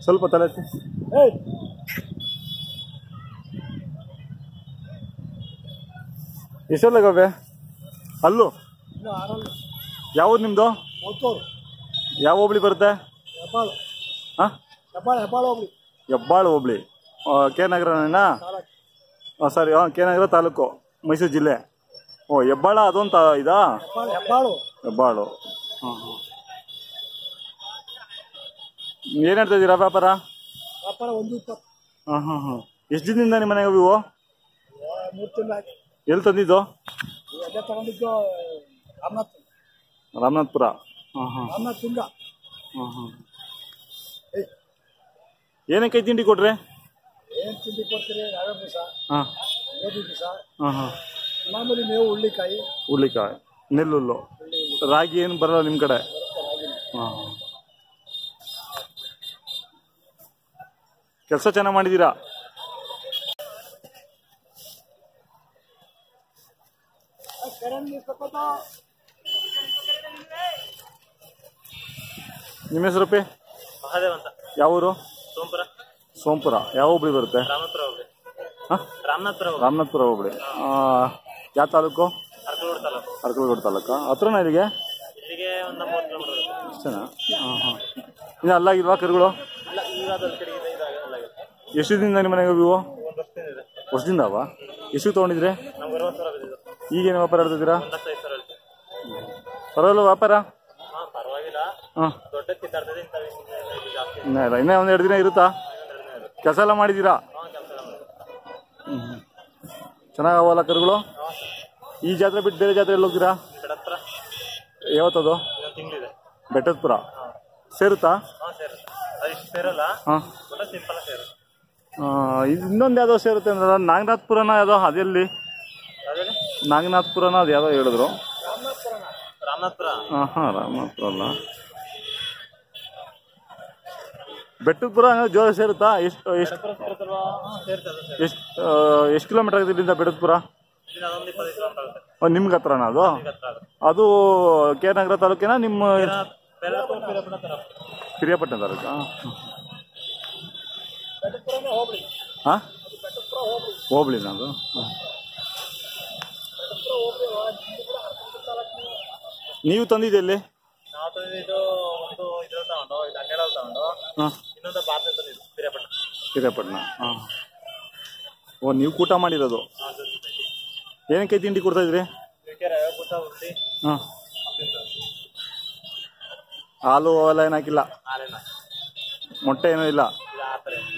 ಸ್ವಲ್ಪ ತಲೆ ಎತ್ತಿ. ಏಯ್ ಎಷ್ಟೊತ್ತಾಗವೆ ಅಲ್ಲು ಇನ್ನು ಆರಲ್ಲ ಯಾವ್ದು ನಿಮ್ಮದು ಮೂವತ್ತೂರು ಯಾವ ಹೋಬಳಿ ಬರುತ್ತೆ ಹೆಬ್ಬಾಳು ಹಾಂ ಹೆಬ್ಬಾಳು ಹೆಬ್ಬಾಳು ಹೋಗ್ಲಿ ಹೆಬ್ಬಾಳು ಹೋಬಳಿ ಆ, ಕೆ ನಗರನೇನಾ ತಾಲೂಕು ಹಾಂ ಸರಿ ಹಾಂ ಕೆ ನಗರ ತಾಲೂಕು ಮೈಸೂರು ಜಿಲ್ಲೆ ಓ ಹೆಬ್ಬಾಳ ಅದೊಂದು ತಾ ಇದಾ ಹೆಬ್ಬಾಳು ಹೆಬ್ಬಾಳು ಹೆಬ್ಬಾಳು ಹಾಂ ಹಾಂ ಏನು ಹೇಳ್ತಾ ಇದ್ದೀರಾ ವ್ಯಾಪಾರ ವ್ಯಾಪಾರ ಒಂದು ಇಪ್ಪತ್ತು ಹಾಂ ಹಾಂ ಹಾಂ ಎಷ್ಟು ದಿನದಿಂದ ನಿಮ್ಮ ಮನೆಗೆ ಇವು ಮೂರು ತಿಂಗಳು ಆಯ್ತು ಎಲ್ಲಿ ತಂದಿದ್ದು ಈ ಎಣ್ಣೆ ತಗೊಂಡಿದ್ದು ರಾಮನಾಥ್ ರಾಮನಾಥ್ಪುರ ಹಾಂ ಹಾಂ ರಾಮನಾಥ್ ತುಂಗ ಹಾಂ ಹಾಂ ಏಯ್ ಏನಕ್ಕೆ ತಿಂಡಿ ಕೊಟ್ರೆ ಏನು ತಿಂಡಿ ಕೊಡ್ತೀರಿ ರವೆ ಬೀಸ ಹಾಂ ಗೋಧಿ ಬೀಸ ಹಾಂ ಹಾಂ ಮಾಮೂಲಿ ಮೇವು ಹುಳ್ಳಿಕಾಯಿ ಹುರ್ಲಿಕಾಯಿ ನೆಲ್ಲುಲ್ಲು ರಾಗಿ ಏನು ಬರಲ್ಲ ನಿಮ್ಮ ಕಡೆ ಹಾಂ ಕೆಲಸ ಚೆನ್ನಾಗಿ ಮಾಡಿದ್ದೀರಾ ನಿಮ್ಮ ಹೆಸರಪ್ಪಿ ಮಹಾದೇವ್ ಅಂತ ಯಾವ ಊರು ಸೋಂಪುರ ಸೋಂಪುರ ಯಾವ ಹೋಬಳಿ ಬರುತ್ತೆ ರಾಮನಾಥ್ಪುರ ಹೋಗ್ಲಿ ಹಾಂ ರಾಮನಾಥ್ಪುರ ಹೋಗ್ಲಿ ರಾಮನಾಥ್ಪುರ ಹೋಬಳಿ ಯಾವ ತಾಲೂಕು ಅರ್ಕಲೂರು ತಾಲೂಕು ಅರ್ಕಲಗೂಡು ತಾಲೂಕು ಹತ್ರನ ಇಲ್ಲಿಗೆ ಇಲ್ಲಿಗೆ ಒಂದು ಮೂವತ್ತು ಕಿಲೋಮೀಟರ್ ಅಷ್ಟೇನಾ ಹಾಂ ಹಾಂ ಇನ್ನು ಅಲ್ಲಾಗಿಲ್ವಾ ಕರುಗಳು ಇಲ್ಲ ಈಗ ಅದೊಂದು ಕಡೆಗೆ ಇದೆ ಇದಾಗಲ್ಲ ಎಷ್ಟು ದಿನದಿಂದ ನಿಮ್ಮ ಮನೆಗೆ ಇವು ಒಂದು ವರ್ಷದಿಂದ ಇದೆ ವರ್ಷದಿಂದವಾ ಎಷ್ಟು ತೊಗೊಂಡಿದ್ರಿ ನಮ್ಗೆ ಅರವತ್ತು ಸಾವಿರ ಬಿದ್ದಿದ್ದು ಈಗೇನು ವ್ಯಾಪಾರ ಆಡ್ತಿದ್ದೀರಾ ಒಂದು ಲಕ್ಷ ಐದು ಸಾವಿರ ಹೇಳ್ತೀವಿ ಪರವಾಗಿಲ್ಲ ವ್ಯಾಪಾರ ಹಾಂ ಪರವಾಗಿಲ್ಲ ಹಾಂ ದೊಡ್ಡ ಕಿತ್ತಾಡ್ತದೆ ಇಂಥ ಇದು ಜಾಸ್ತಿ ಇನ್ನೂ ಇಲ್ಲ ಇನ್ನೇ ಒಂದು ಎರಡು ದಿನ ಇರುತ್ತಾ ಕೆಲಸ ಎಲ್ಲ ಮಾಡಿದ್ದೀರಾ ಹಾಂ ಕೆಲಸ ಹ್ಞೂ ಚೆನ್ನಾಗವಲ್ಲ ಕರುಗಳು ಈ ಜಾತ್ರೆ ಬಿಟ್ಟು ಬೇರೆ ಜಾತ್ರೆ ಎಲ್ಲಿ ಹೋಗ್ತೀರಾ ಕಡೆ ಹತ್ರ ಯಾವತ್ತದು ಇನ್ನೊಂದು ತಿಂಗಳಿದೆ ಬೆಟ್ಟದಪುರ ಸೇರುತ್ತಾ ಹಾಂ ಸೇರು ಅದು ಇಷ್ಟು ಸೇರಲ್ಲ ಹಾಂ ಒಳ್ಳೆ ಸಿಂಪಲ್ ಸೇರು ಇನ್ನೊಂದು ಯಾವುದೋ ಸೇರುತ್ತೆ ಅಂದ್ರೆ ನಾಗನಾಥ್ಪುರನ ಯಾವುದೋ ಅದೆಲ್ಲಿ ಅದೇ ನಾಗನಾಥ್ಪುರನ ಅದು ಯಾವುದೋ ಹೇಳಿದ್ರು ರಾಮನಾಥ್ಪುರ ಹಾಂ ಹಾಂ ರಾಮನಾಥ್ಪುರ ಅಲ್ಲ ಬೆಟ್ಟದಪುರ ಹಂಗಾದ್ರೆ ಜೋರ ಸೇರುತ್ತಾ ಎಷ್ಟು ಎಷ್ಟು ಬೆಟ್ಟಪುರ ಸೇರುತ್ತಲ್ವಾ ಹಾಂ ಸೇರ್ತದೆ ಅದು ಸೇರುತ್ತೆ ಎಷ್ಟು ಎಷ್ಟು ಕಿಲೋಮೀಟರ್ ಆಗುತ್ತೆ ಇಲ್ಲಿಂದ ಬೆಟ್ಟದಪುರ ಇಲ್ಲಿ ಅದೊಂದು ಇಪ್ಪತ್ತೈದು ಕಿಲೋಮೀಟರ್ ಆಗುತ್ತೆ ಓ, ನಿಮ್ಗೆ ಹತ್ರನ ಅದು ಈಗ ಹತ್ರ ಆಗುತ್ತೆ ಅದು ಕೆ ನಗರ ತಾಲೂಕಿನ ನಿಮ್ಮ ಬೇಲಪುರ ಪಿರಪುರ ತರ ಪಿರಿಯಾಪಟ್ಟಣ ತಾಲೂಕಾ ಬೆಟ್ಟಪುರನೇ ಹೋಗ್ಲಿ ಹಾಂ ಬೆಟ್ಟಪುರ ಹೋಗ್ಲಿ ಹೋಬಳಿನ ಅದು ಹಾಂ. ಬೆಟ್ಟಪುರ ಹೋಗ್ಲಿ ನಿಮ್ದು ಕೂಡ ಹರ್ಕೊಂಡು ತಾಲೂಕು ನೀವು ತಂದಿದ್ದು ಎಲ್ಲಿ ನಾವು ತಂದಿದ್ದು ಒಂದು ಇದ್ರ ತಗೊಂಡು ಇದು ಹನ್ನೆರಡು ತಗೊಂಡು ಹಾಂ ಇನ್ನೊಂದು ಬಾರ್ನೆ ತಂದಿದ್ದು ಪಿರಿಯಾಪಟ್ಟಣ ಪಿರಿಯಾಪಟ್ಟಣ ಹಾಂ ಓ ನೀವು ಕೂಟ ಮಾಡಿರೋದು ಹಾಂ ತಂದಿದ್ದು ಏನಕ್ಕೆ ತಿಂಡಿ ಕೊಡ್ತಾ ಇದ್ರಿ ಇದಕ್ಕೆ ರವೆ ಬೂಸ ಉಂಡಿ ಹಾಂ ಹಾಲು ಅವೆಲ್ಲ ಏನು ಹಾಕಿಲ್ಲ ಹಾಲಿನ ಮೊಟ್ಟೆ ಏನೂ ಇಲ್ಲ ಇದು ಆ ಥರ